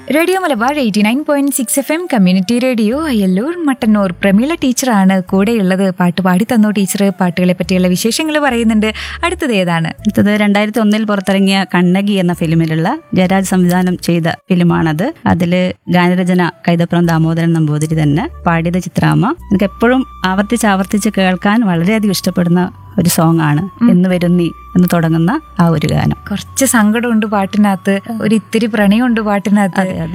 Radio Malabar eighty nine point six F M community radio Ayyalloor Mattannur Prameela ടീച്ചറാണ് കൂടെയുള്ളത് പാട്ട് പാടി തന്നു ടീച്ചർ പാട്ടുകളെ പറ്റിയുള്ള വിശേഷങ്ങൾ പറയുന്നുണ്ട് അടുത്തത് ഏതാണ് അടുത്തത് രണ്ടായിരത്തി ഒന്നിൽ പുറത്തിറങ്ങിയ കണ്ണകി എന്ന ഫിലിമിലുള്ള ജയരാജ് സംവിധാനം ചെയ്ത ഫിലിമാണത് അതില് ഗാനരചന കൈതപ്പുറം ദാമോദരൻ നമ്പൂതിരി തന്നെ പാടിയത് ചിത്രാമ്മ എനിക്ക് എപ്പോഴും ആവർത്തിച്ച് ആവർത്തിച്ച് കേൾക്കാൻ വളരെയധികം ഇഷ്ടപ്പെടുന്ന ഒരു സോങ് ആണ് എന്ന് വരുന്നി എന്ന് തുടങ്ങുന്ന ആ ഒരു ഗാനം കുറച്ച് സങ്കടമുണ്ട് പാട്ടിനകത്ത് ഒരു ഇത്തിരി പ്രണയമുണ്ട് പാട്ടിനകത്ത് അതെ, അതെ.